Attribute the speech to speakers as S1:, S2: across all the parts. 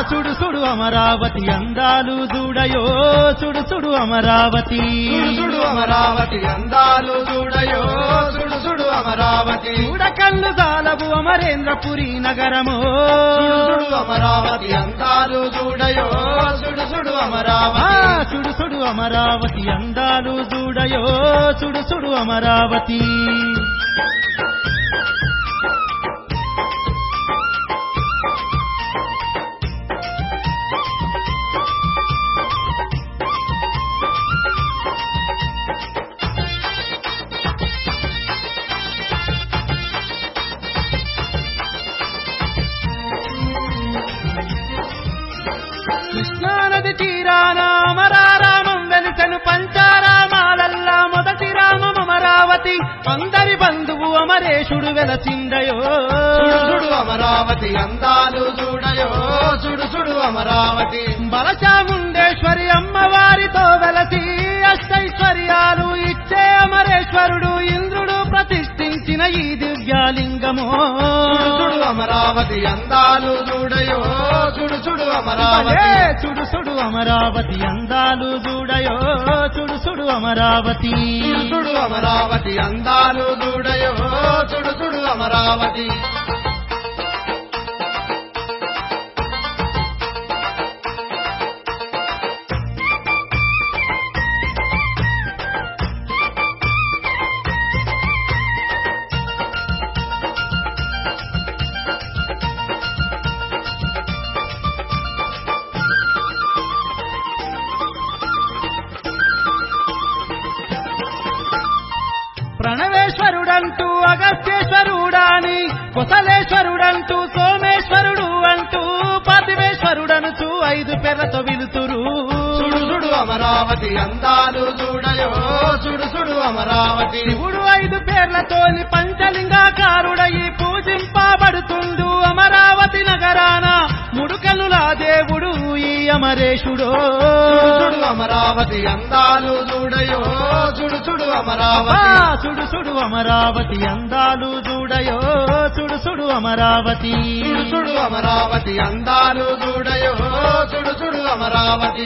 S1: సుడు సుడు అమరావతి అందాలు చూడయో సుడు సుడు అమరావతి
S2: సుడు సుడు అమరావతి అందాలు చూడయో సుడు సుడు అమరావతి
S1: చూడకళ్ళు దాలవు అమరేంద్రపురి నగరము
S2: సుడు సుడు అమరావతి అందాలు చూడయో సుడు సుడు
S1: ఆ,
S2: అమరావతి
S1: సుడు సుడు అమరావతి అందాలు చూడయో సుడు సుడు అమరావతి కృష్ణానది తీరాన అమరారామం వెలిసెను పంచారామాలల్లా మొదటి రామం అమరావతి అందరి బంధువు అమరేశుడు వెలసిందయో
S2: సుడు సుడు అమరావతి అందాలు చూడయో సుడు సుడు అమరావతి
S1: బలచాముండేశ్వరి అమ్మవారితో వెలసి అష్టైశ్వర్యాలు ఇచ్చే అమరేశ్వరుడు ఇంద్రుడు ప్రతిష్ఠించిన ఈ దివ్యాలింగము
S2: సుడు సుడు అమరావతి అందాలు చూడయో సుడు సుడు
S1: భలే
S2: అమరావతి
S1: సుడు సుడు అమరావతి అందాలు చూడయో సుడు సుడు అమరావతి
S2: సుడు సుడు అమరావతి అందాలు చూడయో సుడు సుడు అమరావతి
S1: ప్రణవేశ్వరుడంటూ అగస్త్యేశ్వరుడాని కుశలేశ్వరుడంటూ సోమేశ్వరుడు అంటూ పరమేశ్వరుడనుచు ఐదు పేర్లతో విలుతురు
S2: సుడు సుడు అమరావతి అందాలు చూడయో సుడు సుడు అమరావతి
S1: శివుడు ఐదు పేర్లతోని పంచలింగాకారుడయి పూజింపబడుతుండు అమరావతి నగరాన ముడుకలులా దేవుడు ఈ అమరేశుడు
S2: సుడు సుడు అమరావతి అందాలు చూడయో సుడు సుడు
S1: ఆ,
S2: అమరావతి
S1: సుడు సుడు అమరావతి అందాలు చూడయో సుడు సుడు అమరావతి
S2: సుడు సుడు అమరావతి అందాలు చూడయో సుడు సుడు అమరావతి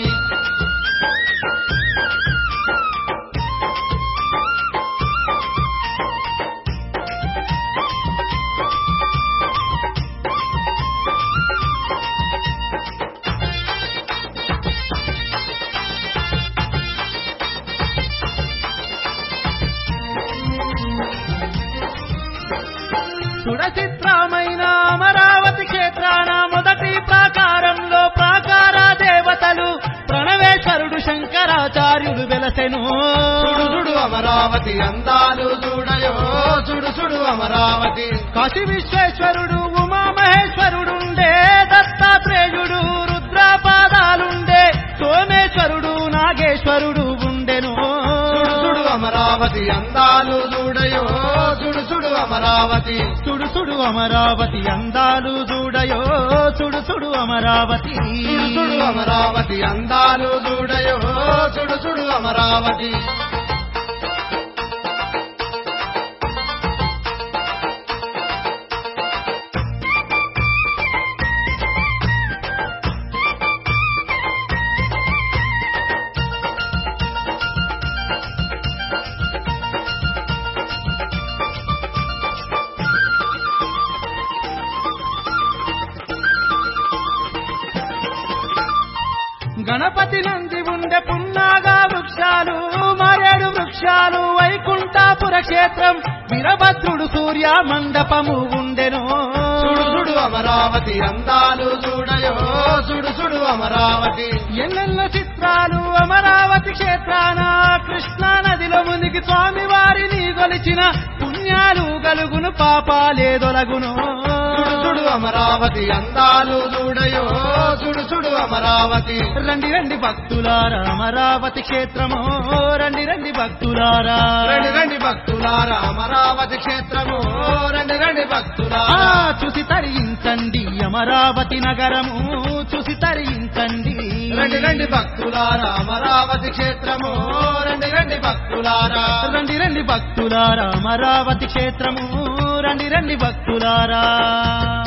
S1: సుడచిత్రమైన అమరావతి క్షేత్రాన మొదటి ప్రాకారంలో ప్రాకార దేవతలు ప్రణవేశ్వరుడు శంకరాచార్యుడు వెలసెను
S2: సుడు సుడు అమరావతి అందాలు చూడయో సుడు సుడు అమరావతి
S1: కాశీ విశ్వేశ్వరుడు ఉమామహేశ్వరుడుండే దత్తాత్రేయుడు రుద్రపాదాలుండే సోమేశ్వరుడు నాగేశ్వరుడు ఉండెను
S2: సుడు సుడు అమరావతి అందాలు చూడయో సుడు సుడు అమరావతి
S1: సుడు సుడు అమరావతి అందాలు చూడయో సుడు సుడు అమరావతి
S2: సుడు సుడు అమరావతి అందాలు చూడయో సుడు సుడు అమరావతి
S1: గణపతి నంది ఉండే పున్నాగా వృక్షాలు మరేడు వృక్షాలు వైకుంఠాపుర క్షేత్రం వీరభద్రుడు సూర్య మండపము ఉండెను
S2: సుడు సుడు అమరావతి అందాలు చూడయో సుడు సుడు అమరావతి
S1: ఎన్నెన్న చిత్రాలు అమరావతి క్షేత్రాన కృష్ణా నదిలో మునిగి స్వామి వారిని గొలిచిన పుణ్యాలు గలుగును పాపాలేదొలగును
S2: సుడు సుడు అమరావతి అందాలు చూడయో సుడు సుడు అమరావతి
S1: రండి రండి భక్తులారా అమరావతి క్షేత్రము రండి రండి భక్తులారా
S2: రండి రండి భక్తులారా అమరావతి క్షేత్రము రండి రండి
S1: ఆ
S2: భక్తులారా
S1: చూసి తరించండి అమరావతి నగరము చూసి తరించండి
S2: రండి రండి భక్తులారా అమరావతి క్షేత్రము రండి రండి భక్తులారా
S1: రండి రండి భక్తులారా అమరావతి క్షేత్రము రండి రండి భక్తులారా